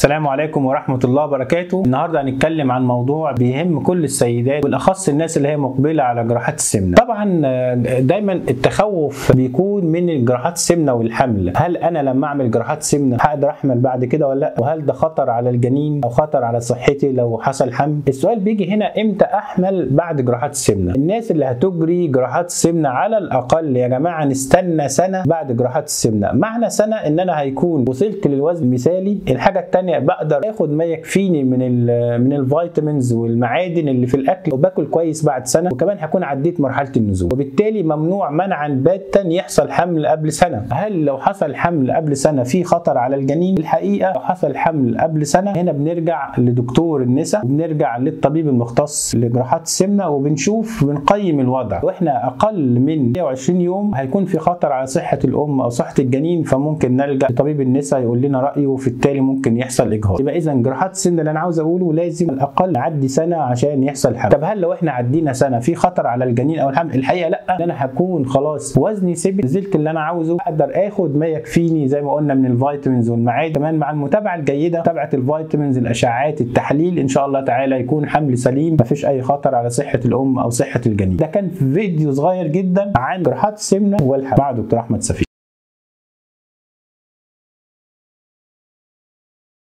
السلام عليكم ورحمة الله وبركاته النهاردة هنتكلم عن موضوع بيهم كل السيدات بالأخص الناس اللي هي مقبلة على جراحات السمنة طبعا دايما التخوف بيكون من جراحات السمنة والحمل هل أنا لما أعمل جراحات سمنة هقدر أحمل بعد كده ولا لا وهل ده خطر على الجنين أو خطر على صحتي لو حصل حمل السؤال بيجي هنا إمتى أحمل بعد جراحات السمنة الناس اللي هتجري جراحات السمنة على الأقل يا جماعة نستنى سنة بعد جراحات السمنة معنى سنة إن أنا هيكون وصلت للوزن المثالي الحاجة التانية بقدر اخد ما يكفيني من ال من الفيتامينز والمعادن اللي في الاكل وباكل كويس بعد سنه وكمان هكون عديت مرحله النزول وبالتالي ممنوع منعا باتا يحصل حمل قبل سنه هل لو حصل حمل قبل سنه في خطر على الجنين الحقيقه لو حصل حمل قبل سنه هنا بنرجع لدكتور النساء وبنرجع للطبيب المختص لجراحات السمنه وبنشوف بنقيم الوضع واحنا اقل من 120 يوم هيكون في خطر على صحه الام او صحه الجنين فممكن نلجا لطبيب النساء يقول لنا رايه وفي التالي ممكن يحصل اجهاض يبقى اذا جراحات السن اللي انا عاوز اقوله لازم على الاقل نعدي سنه عشان يحصل حمل طب هل لو احنا عدينا سنه في خطر على الجنين او الحمل الحقيقه لا انا هكون خلاص وزني ثبت نزلت اللي انا عاوزه اقدر اخد ما يكفيني زي ما قلنا من الفيتامينز والمعادن كمان مع المتابعه الجيده متابعه الفيتامينز الاشعاعات التحليل ان شاء الله تعالى يكون حمل سليم مفيش اي خطر على صحه الام او صحه الجنين ده كان فيديو صغير جدا عن جراحات السمنه والحمل مع دكتور احمد سفير